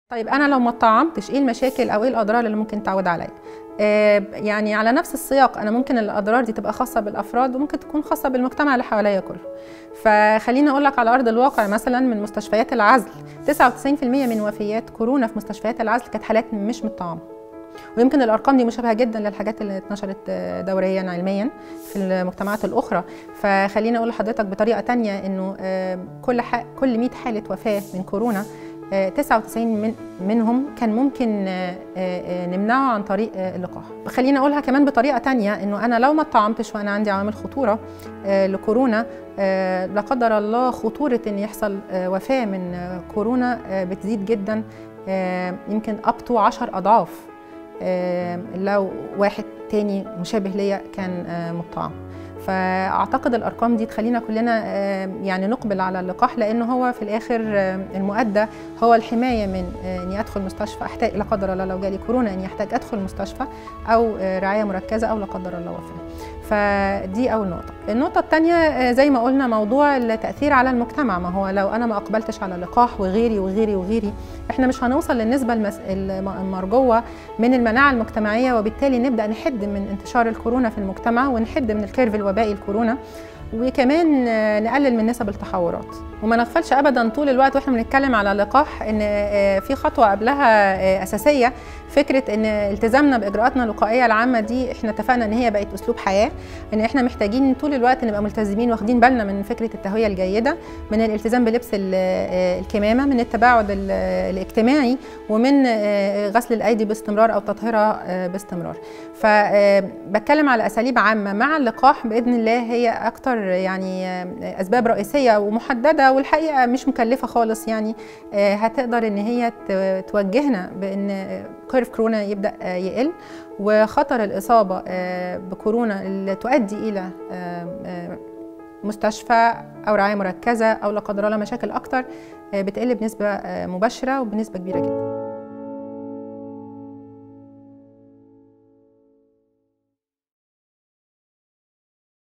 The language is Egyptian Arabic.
طيب انا لو ما اتطعمتش ايه المشاكل او ايه الاضرار اللي ممكن تعود عليا آه يعني على نفس السياق انا ممكن الاضرار دي تبقى خاصه بالافراد وممكن تكون خاصه بالمجتمع اللي حواليا كله فخليني اقول لك على ارض الواقع مثلا من مستشفيات العزل 99% من وفيات كورونا في مستشفيات العزل كانت حالات مش متطعمه ويمكن الارقام دي مشابهه جدا للحاجات اللي اتنشرت دوريا علميا في المجتمعات الاخرى فخليني اقول لحضرتك بطريقه تانية انه كل كل 100 حاله وفاه من كورونا 99 من منهم كان ممكن نمنعه عن طريق اللقاح خليني اقولها كمان بطريقه تانية انه انا لو ما اتطعمتش وانا عندي عوامل خطوره لكورونا لا قدر الله خطوره ان يحصل وفاه من كورونا بتزيد جدا يمكن اب تو 10 اضعاف لو واحد تاني مشابه ليا كان مطعم فاعتقد الارقام دي تخلينا كلنا يعني نقبل على اللقاح لانه هو في الاخر المؤدى هو الحمايه من اني ادخل مستشفى احتاج لا قدر الله لو جالي كورونا اني احتاج ادخل مستشفى او رعايه مركزه او لا قدر الله وفاه فدي اول نقطه النقطه الثانيه زي ما قلنا موضوع التاثير على المجتمع ما هو لو انا ما اقبلتش على اللقاح وغيري وغيري وغيري احنا مش هنوصل للنسبه المس... المرجوه من المناعه المجتمعيه وبالتالي نبدا نحد من انتشار الكورونا في المجتمع ونحد من الكيرف الوبائي الكورونا وكمان نقلل من نسب التحورات وما نغفلش ابدا طول الوقت واحنا بنتكلم على اللقاح ان في خطوه قبلها اساسيه فكره ان التزامنا باجراءاتنا الوقائيه العامه دي احنا اتفقنا ان هي بقت اسلوب حياه ان احنا محتاجين طول الوقت نبقى ملتزمين واخدين بالنا من فكره التهويه الجيده من الالتزام بلبس الكمامه من التباعد الاجتماعي ومن غسل الايدي باستمرار او تطهيرها باستمرار فبتكلم على اساليب عامه مع اللقاح باذن الله هي اكتر يعني اسباب رئيسيه ومحدده والحقيقه مش مكلفه خالص يعني هتقدر ان هي توجهنا بان كيرف كورونا يبدا يقل وخطر الاصابه بكورونا اللي تؤدي الى مستشفى او رعايه مركزه او لا قدر الله مشاكل اكتر بتقل بنسبه مباشره وبنسبه كبيره جدا